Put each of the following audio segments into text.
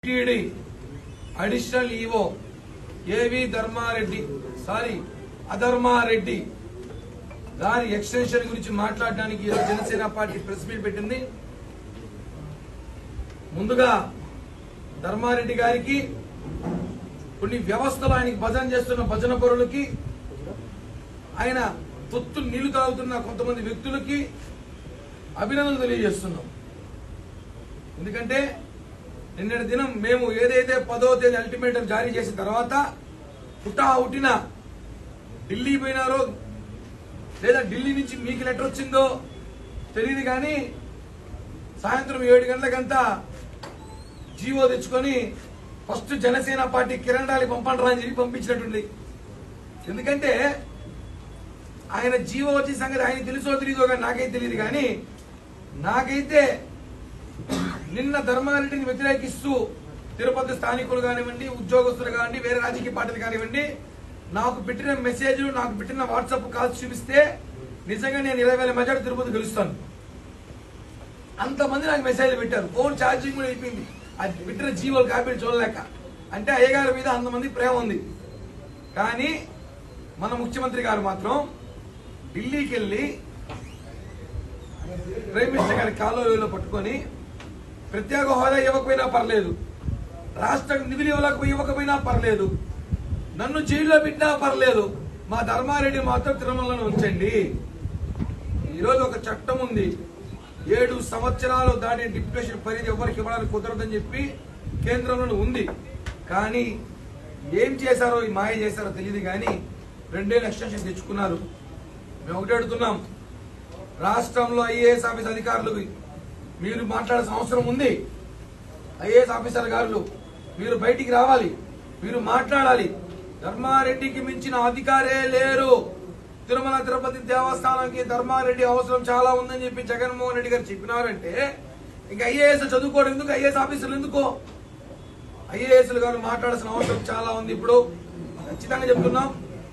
TTD additional EO ఏవి Dharmareddy sorry అధర్మారెడ్డి దాని extension గురించి మాట్లాడడానికి ఈరోజు జనసేన పార్టీ ప్రెస్ మీట్ పెట్టింది ముందుగా ధర్మారెడ్డి గారికి కొన్ని వ్యవస్థలు ఆయనకి భజన చేస్తున్న భజన పరులకి ఆయన తొత్తు నీళ్లు తాగుతున్న కొంతమంది వ్యక్తులకి అభినందనలు తెలియజేస్తున్నాం ఎందుకంటే నిన్నటి దినం మేము ఏదైతే పదో తేదీ అల్టిమేటం జారీ చేసిన తర్వాత పుట్టా ఉట్టిన ఢిల్లీ పోయినారో లేదా ఢిల్లీ నుంచి మీకు లెటర్ వచ్చిందో తెలియదు కానీ సాయంత్రం ఏడు గంటలకంతా జీవో తెచ్చుకొని ఫస్ట్ జనసేన పార్టీ కిరణ్ రాలి పంపండి రా అని చెప్పి పంపించినట్టుంది ఎందుకంటే ఆయన జీవో వచ్చే సంగతి ఆయన తెలుసో తెలియదో కానీ నాకైతే తెలియదు కానీ నాకైతే నిన్న ధర్మారెడ్డిని వ్యతిరేకిస్తూ తిరుపతి స్థానికులు కానివ్వండి ఉద్యోగస్తులు కానివ్వండి వేరే రాజకీయ పార్టీలు కానివ్వండి నాకు పెట్టిన మెసేజ్లు నాకు పెట్టిన వాట్సాప్ కాల్స్ చూపిస్తే నిజంగా నేను ఇరవై వేల మెజార్టీ తిరుపతి గెలుస్తాను అంతమంది నాకు మెసేజ్ పెట్టారు ఫోన్ ఛార్జింగ్ కూడా అయిపోయింది అది పెట్టిన జీవోలు కాపీలు చూడలేక అంటే అయ్యగారి మీద అంతమంది ప్రేమ ఉంది కానీ మన ముఖ్యమంత్రి గారు మాత్రం ఢిల్లీకి వెళ్ళి ప్రైమ్ మినిస్టర్ గారి కాలువలో పట్టుకొని ప్రత్యేక హోదా ఇవ్వకపోయినా పర్లేదు రాష్ట్ర నిధులు ఇవ్వలేకపోయి ఇవ్వకపోయినా పర్లేదు నన్ను జైల్లో పెట్టినా పర్లేదు మా ధర్మారెడ్డి మాత్రం తిరుమలలో ఉంచండి ఈరోజు ఒక చట్టం ఉంది ఏడు సంవత్సరాలు దాని డిప్యుటేషన్ పరిధి ఎవరికి ఇవ్వడానికి కుదరదని చెప్పి కేంద్రంలో ఉంది కానీ ఏం చేశారో ఈ మాయ చేశారో తెలియదు కానీ రెండేళ్ళు ఎక్స్టెన్షన్ తెచ్చుకున్నారు మేము ఒకటి అడుగుతున్నాం రాష్ట్రంలో ఐఏఎస్ ఆఫీస్ అధికారులు మీరు మాట్లాడాల్సిన అవసరం ఉంది ఐఏఎస్ ఆఫీసర్ గారు మీరు బయటికి రావాలి మీరు మాట్లాడాలి ధర్మారెడ్డికి మించిన అధికారే లేరు తిరుమల తిరుపతి దేవస్థానానికి ధర్మారెడ్డి అవసరం చాలా ఉందని చెప్పి జగన్మోహన్ రెడ్డి గారు చెప్పినారంటే ఇంకా ఐఏఎస్ చదువుకోవడం ఎందుకు ఐఏఎస్ ఆఫీసర్లు ఎందుకో ఐఏఎస్ గారు మాట్లాడాల్సిన అవసరం చాలా ఉంది ఇప్పుడు ఖచ్చితంగా చెప్తున్నాం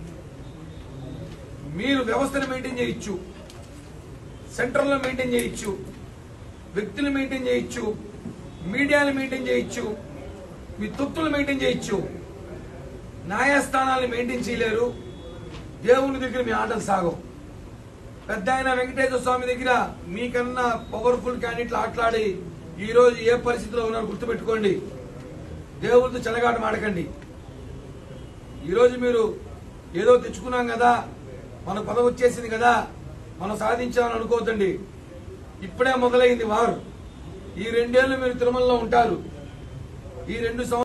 మీరు వ్యవస్థను మెయింటైన్ చేయొచ్చు సెంటర్లో మెయింటైన్ చేయొచ్చు వ్యక్తులు మెయింటైన్ చేయొచ్చు మీడియాని మెయింటైన్ చేయొచ్చు మీ తొత్తులు మెయింటైన్ చేయొచ్చు న్యాయస్థానాలను మెయింటైన్ చేయలేరు దేవుని దగ్గర మీ ఆటలు సాగవు పెద్ద ఆయన వెంకటేశ్వర స్వామి దగ్గర మీకన్నా పవర్ఫుల్ క్యాండిడేట్లు ఆటలాడి ఈ రోజు ఏ పరిస్థితిలో ఉన్నారు గుర్తుపెట్టుకోండి దేవుడితో చెలగాట మాడకండి ఈరోజు మీరు ఏదో తెచ్చుకున్నాం కదా మన పదవి వచ్చేసింది కదా మనం సాధించాలని అనుకోవద్దండి ఇప్పుడే మొదలైంది వారు ఈ రెండేళ్లు మీరు తిరుమలలో ఉంటారు ఈ రెండు సంవత్సరాలు